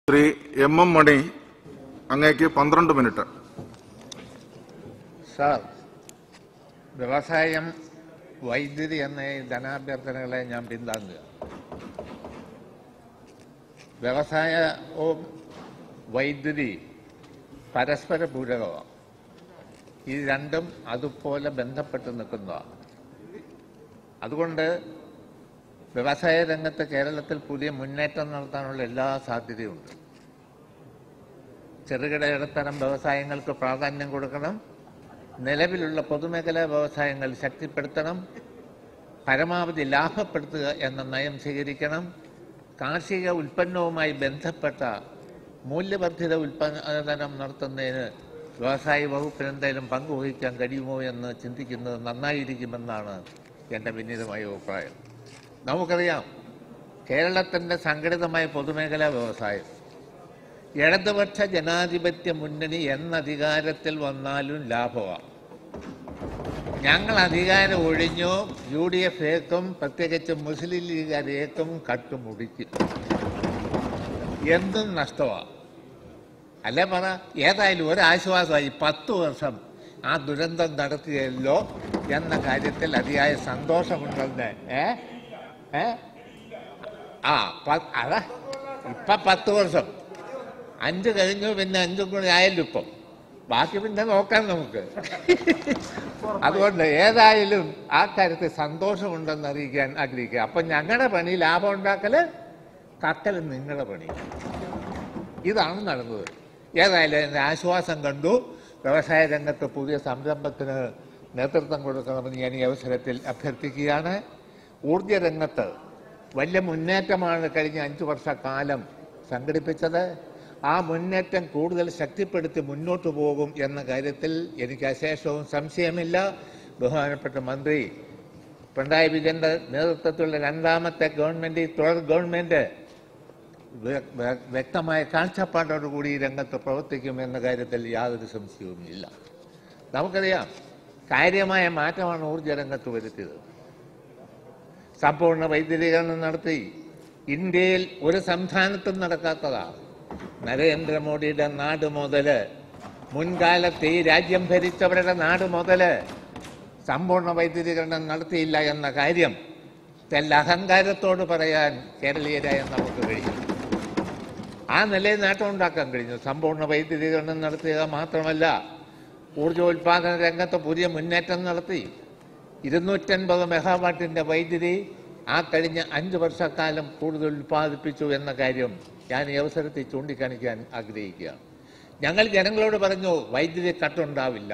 Shri M M മണി അങ്ങേക്ക് പന്ത്രണ്ട് minute sir വ്യവസായം വൈദ്യുതി എന്ന ഈ ധനാഭ്യർത്ഥനകളെ ഞാൻ പിന്താങ്ങുക വ്യവസായവും വൈദ്യുതി പരസ്പര പൂരകമാണ് ഈ രണ്ടും അതുപോലെ ബന്ധപ്പെട്ട് നിൽക്കുന്നതാണ് അതുകൊണ്ട് വ്യവസായ രംഗത്ത് കേരളത്തിൽ പുതിയ മുന്നേറ്റം നടത്താനുള്ള എല്ലാ സാധ്യതയുണ്ട് ചെറുകിട ഇടത്തരം വ്യവസായങ്ങൾക്ക് പ്രാധാന്യം കൊടുക്കണം നിലവിലുള്ള പൊതുമേഖലാ വ്യവസായങ്ങൾ ശക്തിപ്പെടുത്തണം പരമാവധി ലാഭപ്പെടുത്തുക എന്ന നയം സ്വീകരിക്കണം കാർഷിക ഉൽപ്പന്നവുമായി ബന്ധപ്പെട്ട മൂല്യവർദ്ധിത ഉൽപ്പാദനം നടത്തുന്നതിന് വ്യവസായ വകുപ്പിന് എന്തെങ്കിലും പങ്കുവഹിക്കാൻ കഴിയുമോ എന്ന് ചിന്തിക്കുന്നത് നന്നായിരിക്കുമെന്നാണ് എൻ്റെ വിനീതമായ അഭിപ്രായം നമുക്കറിയാം കേരളത്തിൻ്റെ സംഘടിതമായ പൊതുമേഖലാ വ്യവസായം ഇടതുപക്ഷ ജനാധിപത്യ മുന്നണി എന്ന അധികാരത്തിൽ വന്നാലും ലാഭമാണ് ഞങ്ങൾ അധികാരം ഒഴിഞ്ഞു യു ഡി എഫ് ഏക്കും പ്രത്യേകിച്ച് മുസ്ലിം ലീഗ് ഏക്കും കട്ടുമുടിക്കും എന്തും നഷ്ടമാണ് അല്ലേ പറ ഏതായാലും ഒരാശ്വാസമായി പത്ത് വർഷം ആ ദുരന്തം നടത്തിയല്ലോ എന്ന കാര്യത്തിൽ അതിയായ സന്തോഷമുണ്ടെന്ന് ഏ ഏ ആ പ- അതാ ഇപ്പൊ പത്ത് വർഷം അഞ്ച് കഴിഞ്ഞു പിന്നെ അഞ്ചും കൂടി ആയല്ലോ ഇപ്പം ബാക്കി പിന്നെ നോക്കാം നമുക്ക് അതുകൊണ്ട് ഏതായാലും ആ കാര്യത്തിൽ സന്തോഷമുണ്ടെന്ന് അറിയിക്കാൻ ആഗ്രഹിക്കുക അപ്പൊ ഞങ്ങളുടെ പണി ലാഭം ഉണ്ടാക്കല് കക്കൽ നിങ്ങളുടെ പണി ഇതാണ് നടന്നത് ഏതായാലും അതിന് ആശ്വാസം കണ്ടു വ്യവസായ രംഗത്ത് പുതിയ സംരംഭത്തിന് നേതൃത്വം കൊടുക്കണമെന്ന് ഞാൻ ഈ അവസരത്തിൽ അഭ്യർത്ഥിക്കുകയാണ് ഊർജ രംഗത്ത് വലിയ മുന്നേറ്റമാണ് കഴിഞ്ഞ അഞ്ചു വർഷക്കാലം സംഘടിപ്പിച്ചത് ആ മുന്നേറ്റം കൂടുതൽ ശക്തിപ്പെടുത്തി മുന്നോട്ട് പോകും എന്ന കാര്യത്തിൽ എനിക്ക് അശേഷവും സംശയമില്ല ബഹുമാനപ്പെട്ട മന്ത്രി പിണറായി വിജയന്റെ നേതൃത്വത്തിലുള്ള രണ്ടാമത്തെ ഗവൺമെന്റ് ഈ തുടർ ഗവൺമെന്റ് വ്യ- വ്യ- വ്യക്തമായ കാഴ്ചപ്പാടോടുകൂടി ഈ രംഗത്ത് പ്രവർത്തിക്കും എന്ന കാര്യത്തിൽ യാതൊരു സംശയവുമില്ല നമുക്കറിയാം കാര്യമായ മാറ്റമാണ് ഊർജ്ജ രംഗത്ത് വരുത്തിയത് സമ്പൂർണ്ണ വൈദ്യുതീകരണം നടത്തി ഇന്ത്യയിൽ ഒരു സംസ്ഥാനത്തും നടക്കാത്തതാണ് നരേന്ദ്രമോദിയുടെ നാട് മുതല് മുൻകാലത്ത് ഈ രാജ്യം ഭരിച്ചവരുടെ നാട് മുതല് സമ്പൂർണ്ണ വൈദ്യുതീകരണം നടത്തിയില്ല എന്ന കാര്യം തെല്ല അഹങ്കാരത്തോട് പറയാൻ കേരളീയരായ നമുക്ക് കഴിയും ആ നിലയിൽ നേട്ടം ഉണ്ടാക്കാൻ കഴിഞ്ഞു സമ്പൂർണ്ണ വൈദ്യുതീകരണം നടത്തുക മാത്രമല്ല ഊർജ്ജോൽപാദന രംഗത്ത് പുതിയ മുന്നേറ്റം നടത്തി ഇരുന്നൂറ്റൻപത് മെഗാവാട്ടിന്റെ വൈദ്യുതി ആ കഴിഞ്ഞ അഞ്ച് വർഷക്കാലം കൂടുതൽ ഉൽപ്പാദിപ്പിച്ചു എന്ന കാര്യം ഞാൻ ഈ അവസരത്തിൽ ചൂണ്ടിക്കാണിക്കാൻ ആഗ്രഹിക്കുകയാണ് ഞങ്ങൾ ജനങ്ങളോട് പറഞ്ഞു വൈദ്യുതി കട്ടുണ്ടാവില്ല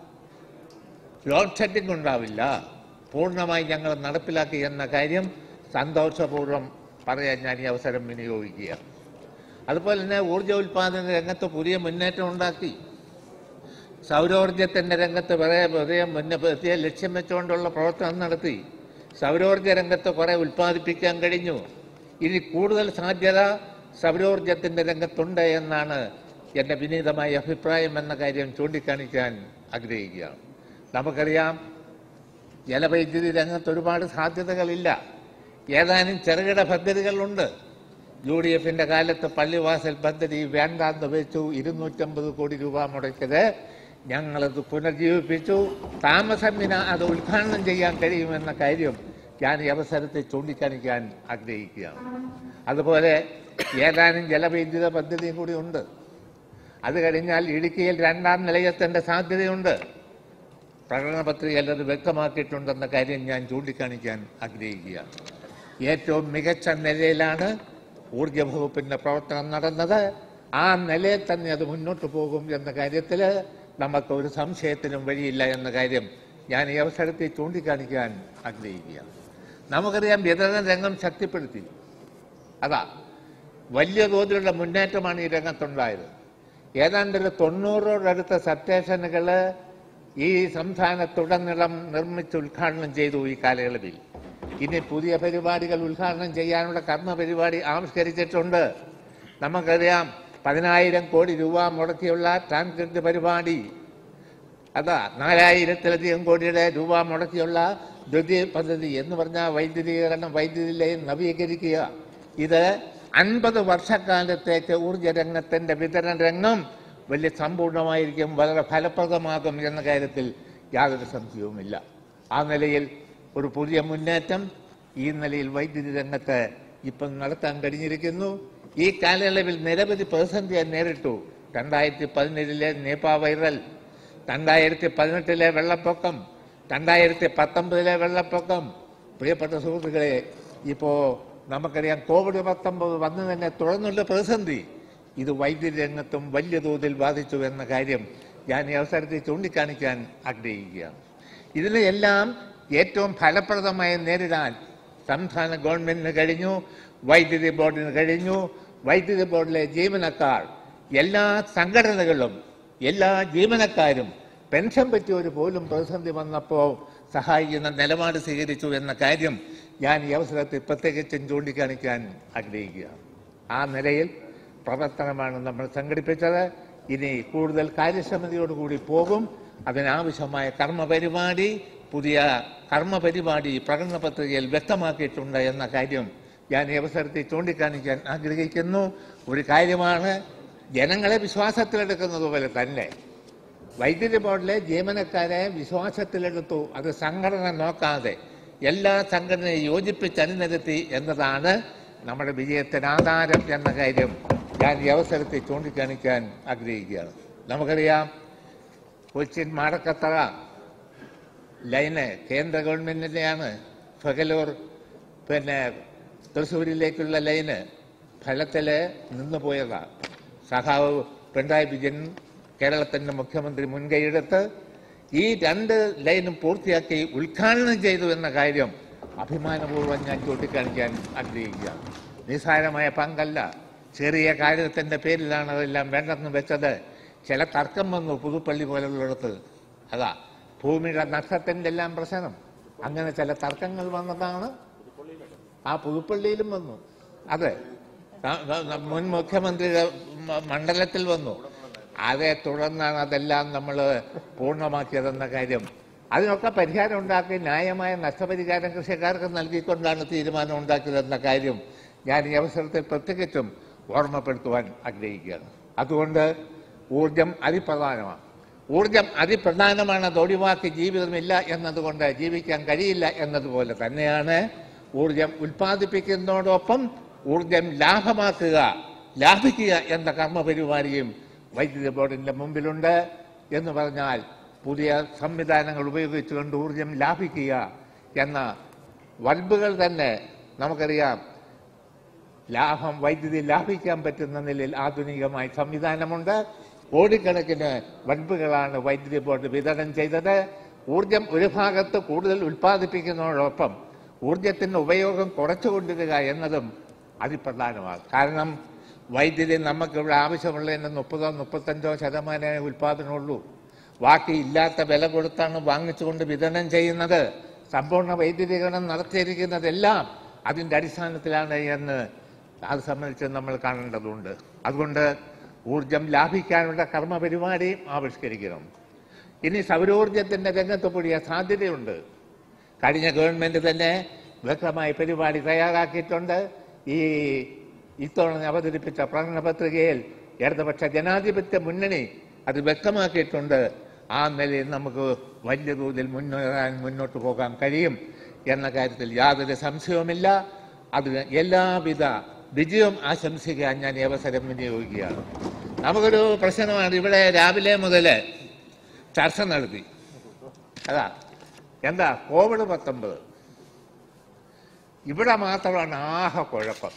ലോഡ് ഷെഡിംഗ് ഉണ്ടാവില്ല പൂർണ്ണമായി ഞങ്ങൾ നടപ്പിലാക്കി എന്ന കാര്യം സന്തോഷപൂർവ്വം പറയാൻ ഞാൻ ഈ അവസരം വിനിയോഗിക്കുകയാണ് അതുപോലെ തന്നെ ഊർജ്ജ ഉൽപാദന രംഗത്ത് പുതിയ മുന്നേറ്റം ഉണ്ടാക്കി സൗരോർജ്ജത്തിന്റെ രംഗത്ത് വളരെ പുതിയ മുന്ന പുതിയ ലക്ഷ്യം വെച്ചുകൊണ്ടുള്ള പ്രവർത്തനം നടത്തി സൗരോർജ്ജ രംഗത്ത് കുറെ ഉൽപ്പാദിപ്പിക്കാൻ കഴിഞ്ഞു ഇനി കൂടുതൽ സാധ്യത സൗരോർജ്ജത്തിന്റെ രംഗത്തുണ്ട് എന്നാണ് എൻ്റെ വിനീതമായ അഭിപ്രായം എന്ന കാര്യം ചൂണ്ടിക്കാണിക്കാൻ ആഗ്രഹിക്കുകയാണ് നമുക്കറിയാം ജലവൈദ്യുതി രംഗത്ത് ഒരുപാട് സാധ്യതകളില്ല ഏതാനും ചെറുകിട പദ്ധതികളുണ്ട് യു ഡി എഫിന്റെ കാലത്ത് പള്ളിവാസൽ പദ്ധതി വേണ്ടാന്ന് വെച്ചു ഇരുന്നൂറ്റമ്പത് കോടി രൂപ മുടക്കിയത് ഞങ്ങളത് പുനർജീവിപ്പിച്ചു താമസമിന അത് ഉദ്ഘാടനം ചെയ്യാൻ കഴിയുമെന്ന കാര്യം ഞാൻ ഈ അവസരത്തിൽ ചൂണ്ടിക്കാണിക്കാൻ ആഗ്രഹിക്കുകയാണ് അതുപോലെ ഏതാനും ജലവൈദ്യുത പദ്ധതിയും കൂടി ഉണ്ട് അത് കഴിഞ്ഞാൽ ഇടുക്കിയിൽ രണ്ടാം നിലയത്തിന്റെ സാധ്യതയുണ്ട് പ്രകടന പത്രികയിൽ അത് വ്യക്തമാക്കിയിട്ടുണ്ടെന്ന കാര്യം ഞാൻ ചൂണ്ടിക്കാണിക്കാൻ ആഗ്രഹിക്കുകയാണ് ഏറ്റവും മികച്ച നിലയിലാണ് ഊർജ്ജ വകുപ്പിന്റെ പ്രവർത്തനം നടന്നത് ആ നിലയിൽ തന്നെ അത് മുന്നോട്ട് പോകും എന്ന കാര്യത്തിൽ നമുക്ക് ഒരു സംശയത്തിനും വഴിയില്ല എന്ന കാര്യം ഞാൻ ഈ അവസരത്തിൽ ചൂണ്ടിക്കാണിക്കാൻ ആഗ്രഹിക്കുകയാണ് നമുക്കറിയാം വിതരണ രംഗം ശക്തിപ്പെടുത്തി അതാ വലിയ തോതിലുള്ള മുന്നേറ്റമാണ് ഈ രംഗത്തുണ്ടായത് ഏതാണ്ട് ഒരു തൊണ്ണൂറോടടുത്ത സബ്സ്റ്റേഷനുകൾ ഈ സംസ്ഥാനത്തുടനീളം നിർമ്മിച്ച് ഉദ്ഘാടനം ചെയ്തു ഈ കാലയളവിൽ ഇനി പുതിയ പരിപാടികൾ ഉദ്ഘാടനം ചെയ്യാനുള്ള കർമ്മ പരിപാടി ആവിഷ്കരിച്ചിട്ടുണ്ട് നമുക്കറിയാം പതിനായിരം കോടി രൂപ മുടക്കിയുള്ള ട്രാൻസ്ക്രിപ്റ്റ് പരിപാടി അതാ നാലായിരത്തിലധികം കോടിയുടെ രൂപ മുടക്കിയുള്ള ദ്വിതീയ പദ്ധതി എന്ന് പറഞ്ഞാൽ വൈദ്യുതീകരണം വൈദ്യുതി ലൈൻ നവീകരിക്കുക ഇത് അൻപത് വർഷക്കാലത്തേക്ക് ഊർജ രംഗത്തിന്റെ വിതരണ രംഗം വലിയ സമ്പൂർണ്ണമായിരിക്കും വളരെ ഫലപ്രദമാകും എന്ന കാര്യത്തിൽ യാതൊരു സംശയവുമില്ല ആ നിലയിൽ ഒരു പുതിയ മുന്നേറ്റം ഈ നിലയിൽ വൈദ്യുതി രംഗത്ത് ഇപ്പം നടത്താൻ കഴിഞ്ഞിരിക്കുന്നു ഈ കാലയളവിൽ നിരവധി പ്രതിസന്ധിയെ നേരിട്ടു രണ്ടായിരത്തി പതിനേഴിലെ നേപ്പ വൈറൽ രണ്ടായിരത്തി പതിനെട്ടിലെ വെള്ളപ്പൊക്കം രണ്ടായിരത്തി പത്തൊമ്പതിലെ വെള്ളപ്പൊക്കം പ്രിയപ്പെട്ട സുഹൃത്തുക്കളെ ഇപ്പോ നമുക്കറിയാം കോവിഡ് പത്തൊമ്പത് വന്നു തന്നെ തുടർന്നുള്ള പ്രതിസന്ധി ഇത് വൈദ്യുതി രംഗത്തും വലിയ തോതിൽ ബാധിച്ചു എന്ന കാര്യം ഞാൻ ഈ അവസരത്തിൽ ചൂണ്ടിക്കാണിക്കാൻ ആഗ്രഹിക്കുകയാണ് ഇതിനെല്ലാം ഏറ്റവും ഫലപ്രദമായി നേരിടാൻ സംസ്ഥാന ഗവൺമെന്റിന് കഴിഞ്ഞു വൈദ്യുതി ബോർഡിന് കഴിഞ്ഞു വൈദ്യുതി ബോർഡിലെ ജീവനക്കാർ എല്ലാ സംഘടനകളും എല്ലാ ജീവനക്കാരും പെൻഷൻ പറ്റിയവർ പോലും പ്രതിസന്ധി വന്നപ്പോൾ സഹായിക്കുന്ന നിലപാട് സ്വീകരിച്ചു എന്ന കാര്യം ഞാൻ ഈ അവസരത്തിൽ പ്രത്യേകിച്ചും ചൂണ്ടിക്കാണിക്കാൻ ആഗ്രഹിക്കുകയാണ് ആ നിലയിൽ പ്രവർത്തനമാണ് നമ്മൾ സംഘടിപ്പിച്ചത് ഇനി കൂടുതൽ കാര്യക്ഷമതയോടുകൂടി പോകും അതിനാവശ്യമായ കർമ്മപരിപാടി പുതിയ കർമ്മപരിപാടി പ്രകടന പത്രികയിൽ വ്യക്തമാക്കിയിട്ടുണ്ട് എന്ന കാര്യം ഞാൻ ഈ അവസരത്തിൽ ചൂണ്ടിക്കാണിക്കാൻ ആഗ്രഹിക്കുന്നു ഒരു കാര്യമാണ് ജനങ്ങളെ വിശ്വാസത്തിലെടുക്കുന്നത് പോലെ തന്നെ വൈദ്യുതി ബോർഡിലെ ജീവനക്കാരെ വിശ്വാസത്തിലെടുത്തു അത് സംഘടന നോക്കാതെ എല്ലാ സംഘടനയും യോജിപ്പിച്ച് അണിനിരത്തി എന്നതാണ് നമ്മുടെ വിജയത്തിന് ആധാരം എന്ന കാര്യം ഞാൻ ഈ അവസരത്തിൽ ചൂണ്ടിക്കാണിക്കാൻ ആഗ്രഹിക്കുകയാണ് നമുക്കറിയാം കൊച്ചിൻ മാടക്കത്തറ ലൈന് കേന്ദ്ര ഗവൺമെന്റിന്റെയാണ് ഫഗലൂർ പിന്നെ തൃശ്ശൂരിലേക്കുള്ള ലൈന് ഫലത്തിൽ നിന്നു പോയതാണ് സഖാവ് പിണറായി വിജയൻ കേരളത്തിന്റെ മുഖ്യമന്ത്രി മുൻകൈയെടുത്ത് ഈ രണ്ട് ലൈനും പൂർത്തിയാക്കി ഉദ്ഘാടനം ചെയ്തു എന്ന കാര്യം അഭിമാനപൂർവ്വം ഞാൻ ചൂണ്ടിക്കാണിക്കാൻ ആഗ്രഹിക്കുകയാണ് നിസ്സാരമായ പങ്കല്ല ചെറിയ കാര്യത്തിന്റെ പേരിലാണ് അതെല്ലാം വേണ്ടെന്ന് വെച്ചത് ചില തർക്കം വന്നു പുതുപ്പള്ളി പോലുള്ളിടത്ത് അതാ ഭൂമിയുടെ നഷ്ടത്തിന്റെ എല്ലാം പ്രശ്നം അങ്ങനെ ചില തർക്കങ്ങൾ വന്നതാണ് ആ പുതുപ്പള്ളിയിലും വന്നു അതെ ന- ന- ന- മുൻ മുഖ്യമന്ത്രിയുടെ മ- മണ്ഡലത്തിൽ വന്നു അതേ തുടർന്നാണ് അതെല്ലാം നമ്മൾ പൂർണ്ണമാക്കിയതെന്ന കാര്യം അതിനൊക്കെ പരിഹാരം ഉണ്ടാക്കി ന്യായമായ നഷ്ടപരിഹാരം കൃഷിക്കാർക്ക് നൽകിക്കൊണ്ടാണ് തീരുമാനം ഉണ്ടാക്കിയതെന്ന കാര്യം ഞാൻ ഈ അവസരത്തിൽ പ്രത്യേകിച്ചും ഓർമ്മപ്പെടുത്തുവാൻ ആഗ്രഹിക്കുകയാണ് അതുകൊണ്ട് ഊർജം അതിപ്രധാനമാണ് ഊർജം അതിപ്രധാനമാണ് അത് ഒഴിവാക്കി ജീവിതമില്ല എന്നതുകൊണ്ട് ജീവിക്കാൻ കഴിയില്ല എന്നതുപോലെ തന്നെയാണ് ഊർജം ഉൽപ്പാദിപ്പിക്കുന്നതോടൊപ്പം ഊർജം ലാഭമാക്കുക ലാഭിക്കുക എന്ന കർമ്മപരിപാടിയും വൈദ്യുതി ബോർഡിന്റെ മുമ്പിലുണ്ട് എന്ന് പറഞ്ഞാൽ പുതിയ സംവിധാനങ്ങൾ ഉപയോഗിച്ചുകൊണ്ട് ഊർജം ലാഭിക്കുക എന്ന വൽബുകൾ തന്നെ നമുക്കറിയാം ലാഭം വൈദ്യുതി ലാഭിക്കാൻ പറ്റുന്ന നിലയിൽ ആധുനികമായ സംവിധാനമുണ്ട് കോടിക്കണക്കിന് ബൾബുകളാണ് വൈദ്യുതി ബോർഡ് വിതരണം ചെയ്തത് ഊർജം ഒരു ഭാഗത്ത് കൂടുതൽ ഉൽപ്പാദിപ്പിക്കുന്നതോടൊപ്പം ഊർജത്തിന്റെ ഉപയോഗം കുറച്ചുകൊണ്ടിരിക എന്നതും അതിപ്രധാനമാണ് കാരണം വൈദ്യുതി നമുക്കിവിടെ ആവശ്യമുള്ളതിന്റെ മുപ്പതോ മുപ്പത്തഞ്ചോ ശതമാനമേ ഉൽപ്പാദനമുള്ളൂ ബാക്കി ഇല്ലാത്ത വില കൊടുത്താണ് വാങ്ങിച്ചുകൊണ്ട് വിതരണം ചെയ്യുന്നത് സമ്പൂർണ്ണ വൈദ്യുതീകരണം നടത്തിയിരിക്കുന്നതെല്ലാം അതിന്റെ അടിസ്ഥാനത്തിലാണ് എന്ന് അത് സംബന്ധിച്ച് നമ്മൾ കാണേണ്ടതുണ്ട് അതുകൊണ്ട് ഊർജം ലാഭിക്കാനുള്ള കർമ്മ പരിപാടിയും ആവിഷ്കരിക്കണം ഇനി സൗരോർജത്തിന്റെ രംഗത്ത് കൂടിയ സാധ്യതയുണ്ട് കഴിഞ്ഞ ഗവൺമെന്റ് തന്നെ വ്യക്തമായ പരിപാടി തയ്യാറാക്കിയിട്ടുണ്ട് ഈ ഇത്തവണ അവതരിപ്പിച്ച പ്രകടന പത്രികയിൽ ഇടതുപക്ഷ ജനാധിപത്യ മുന്നണി അത് വ്യക്തമാക്കിയിട്ടുണ്ട് ആ നിലയിൽ നമുക്ക് വലിയ തോതിൽ മുന്നേറാൻ മുന്നോട്ട് പോകാൻ കഴിയും എന്ന കാര്യത്തിൽ യാതൊരു സംശയവുമില്ല അതിന് എല്ലാവിധ വിജയവും ആശംസിക്കാൻ ഞാൻ ഈ അവസരം വിനിയോഗിക്കുകയാണ് നമുക്കൊരു പ്രശ്നമാണ് ഇവിടെ രാവിലെ മുതൽ ചർച്ച നടത്തി അതാ എന്താ കോവിഡ് പത്തൊമ്പത് ഇവിടെ മാത്രമാണ് ആഹ കുഴപ്പം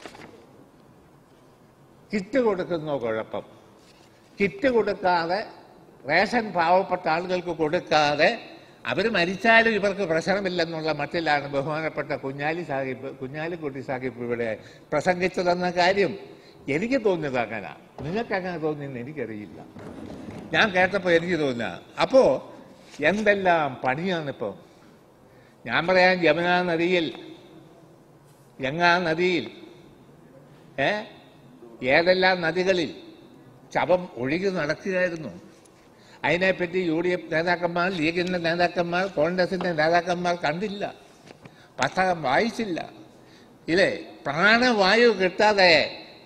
കിറ്റ് കൊടുക്കുന്നോ കുഴപ്പം കിറ്റ് കൊടുക്കാതെ റേഷൻ പാവപ്പെട്ട ആളുകൾക്ക് കൊടുക്കാതെ അവർ മരിച്ചാലും ഇവർക്ക് പ്രശ്നമില്ലെന്നുള്ള മട്ടിലാണ് ബഹുമാനപ്പെട്ട കുഞ്ഞാലി സാഹിബ് കുഞ്ഞാലിക്കുട്ടി സാഹിബ് ഇവിടെ പ്രസംഗിച്ചതെന്ന കാര്യം എനിക്ക് തോന്നിയത് അങ്ങനെ നിങ്ങൾക്ക് അങ്ങനെ തോന്നിയെന്ന് എനിക്കറിയില്ല ഞാൻ കേട്ടപ്പോൾ എനിക്ക് തോന്നുക അപ്പോ എന്തെല്ലാം പണിയാണിപ്പോൾ ഞാൻ പറയാൻ യമുനാ നദിയിൽ ഗംഗാ നദിയിൽ ഏ ഏതെല്ലാം നദികളിൽ ശവം ഒഴുകി നടക്കുകയായിരുന്നു അതിനെപ്പറ്റി യു ഡി എഫ് നേതാക്കന്മാർ ലീഗിന്റെ നേതാക്കന്മാർ കോൺഗ്രസിന്റെ നേതാക്കന്മാർ കണ്ടില്ല പുസ്തകം വായിച്ചില്ല ഇല്ലേ പ്രാണവായു കിട്ടാതെ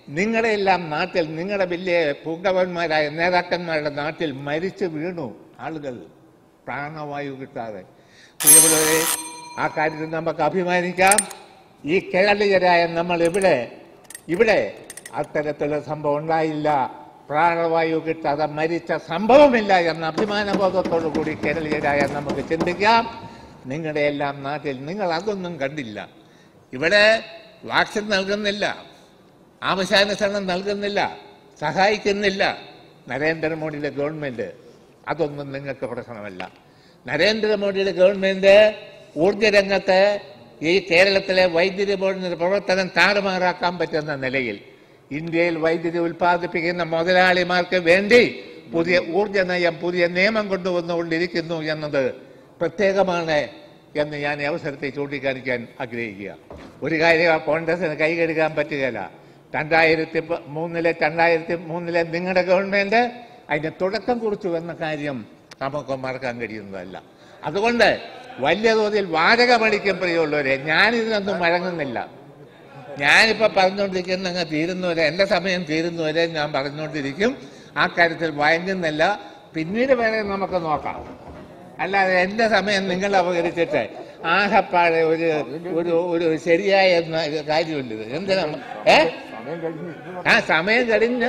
നിങ്ങളുടെ എല്ലാം നാട്ടിൽ നിങ്ങളുടെ വലിയ പുങ്കവന്മാരായ നേതാക്കന്മാരുടെ നാട്ടിൽ മരിച്ചു വീണു ആളുകൾ പ്രാണവായു കിട്ടാതെ പ്രിയമുള്ളവരെ ആ കാര്യത്തിൽ നമുക്ക് അഭിമാനിക്കാം ഈ കേരളീയരായ നമ്മൾ ഇവിടെ ഇവിടെ അത്തരത്തിലുള്ള സംഭവം ഉണ്ടായില്ല പ്രാണവായു കിട്ടാതെ മരിച്ച സംഭവമില്ല എന്ന അഭിമാനബോധത്തോടു കൂടി കേരളീയരായ നമുക്ക് ചിന്തിക്കാം നിങ്ങളുടെ എല്ലാം നാട്ടിൽ നിങ്ങൾ അതൊന്നും കണ്ടില്ല ഇവിടെ വാക്സിൻ നൽകുന്നില്ല ആവശ്യാനുസരണം നൽകുന്നില്ല സഹായിക്കുന്നില്ല നരേന്ദ്രമോദിയുടെ ഗവൺമെന്റ് അതൊന്നും നിങ്ങൾക്ക് പ്രശ്നമല്ല നരേന്ദ്രമോദിയുടെ ഗവൺമെന്റ് ഊർജ്ജരംഗത്ത് ഈ കേരളത്തിലെ വൈദ്യുതി ബോർഡിന്റെ പ്രവർത്തനം താറുമാറാക്കാൻ പറ്റുന്ന നിലയിൽ ഇന്ത്യയിൽ വൈദ്യുതി ഉൽപ്പാദിപ്പിക്കുന്ന മുതലാളിമാർക്ക് വേണ്ടി പുതിയ ഊർജ്ജ നയം പുതിയ നിയമം കൊണ്ടുവന്നുകൊണ്ടിരിക്കുന്നു എന്നത് പ്രത്യേകമാണ് എന്ന് ഞാൻ ഈ അവസരത്തിൽ ചൂണ്ടിക്കാണിക്കാൻ ആഗ്രഹിക്കുക ഒരു കാര്യം കോൺഗ്രസിന് കൈകഴുകാൻ പറ്റുകയില്ല രണ്ടായിരത്തി പ- മൂന്നിലെ രണ്ടായിരത്തി മൂന്നിലെ നിങ്ങളുടെ ഗവൺമെന്റ് അതിന്റെ തുടക്കം കുറിച്ചു എന്ന കാര്യം നമുക്ക് മറക്കാൻ കഴിയുന്നതല്ല അതുകൊണ്ട് വലിയ തോതിൽ വാചകമടിക്കും പ്രിയമുള്ളവരെ ഞാനിതിനൊന്നും വഴങ്ങുന്നില്ല ഞാനിപ്പോ പറഞ്ഞുകൊണ്ടിരിക്കുന്ന അങ്ങ് തീരുന്നവരെ എന്റെ സമയം തീരുന്നവരെ ഞാൻ പറഞ്ഞുകൊണ്ടിരിക്കും ആ കാര്യത്തിൽ വഴങ്ങുന്നില്ല പിന്നീട് വേണേ നമുക്ക് നോക്കാം അല്ലാതെ എന്റെ സമയം നിങ്ങൾ അപകരിച്ചിട്ട് ആകപ്പാടെ ഒരു ഒരു ഒരു ശരിയായ ന- കാര്യമില്ല ഇത് എന്തിനാ ഏ ആ സമയം കഴിഞ്ഞ്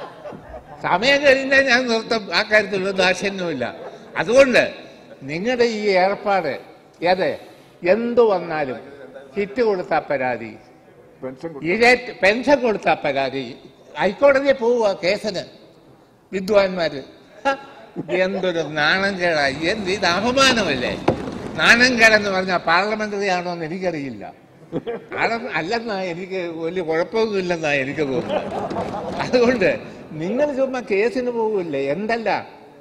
സമയം കഴിഞ്ഞാൽ ഞാൻ നിർത്തും ആ കാര്യത്തിലുള്ള ദാക്ഷ്യന്നുമില്ല അതുകൊണ്ട് നിങ്ങളുടെ ഈ ഏർപ്പാട് ഏത് എന്തു വന്നാലും ഹിറ്റ് കൊടുത്ത പരാതി ഇതേ പെൻഷൻ കൊടുത്ത പരാതി ഹൈക്കോടതിയിൽ പോവുക കേസിന് വിദ്വാൻമാര് ഹ, എന്തൊരു നാണംകേടാ എന്ത് ഇത് അപമാനമല്ലേ നാണംകേടെന്ന് പറഞ്ഞാൽ പാർലമെന്ററി ആണോ എന്ന് എനിക്കറിയില്ല അത- അല്ലെന്നാ എനിക്ക് വലിയ കുഴപ്പമൊന്നുമില്ലെന്നാ എനിക്ക് തോന്നുന്നത് അതുകൊണ്ട് നിങ്ങൾ ചുമ്മാ കേസിന് പോകില്ലേ എന്തല്ല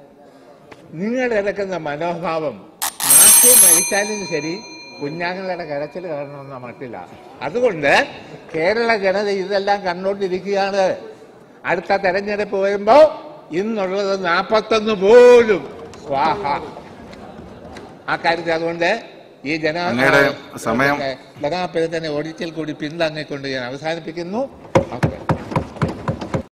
നിങ്ങൾ ഇറക്കുന്ന മനോഭാവം നാട്ടു മരിച്ചാലും ശരി കുഞ്ഞാങ്ങളുടെ കരച്ചിൽ കാണണമെന്ന മട്ടില്ല അതുകൊണ്ട് കേരള ജനത ഇതെല്ലാം കണ്ടോണ്ടിരിക്കുകയാണ് അടുത്ത തെരഞ്ഞെടുപ്പ് വരുമ്പോ ഇന്നുള്ളത് നാപ്പത്തൊന്ന് പോലും സ്വാഹ ആ കാര്യത്തിൽ അതുകൊണ്ട് ഈ ജനാ അങ്ങയുടെ സമയം- ജനാപരത്തിനെ ഒരിക്കൽ കൂടി പിന്താങ്ങിക്കൊണ്ട് ഞാൻ അവസാനിപ്പിക്കുന്നു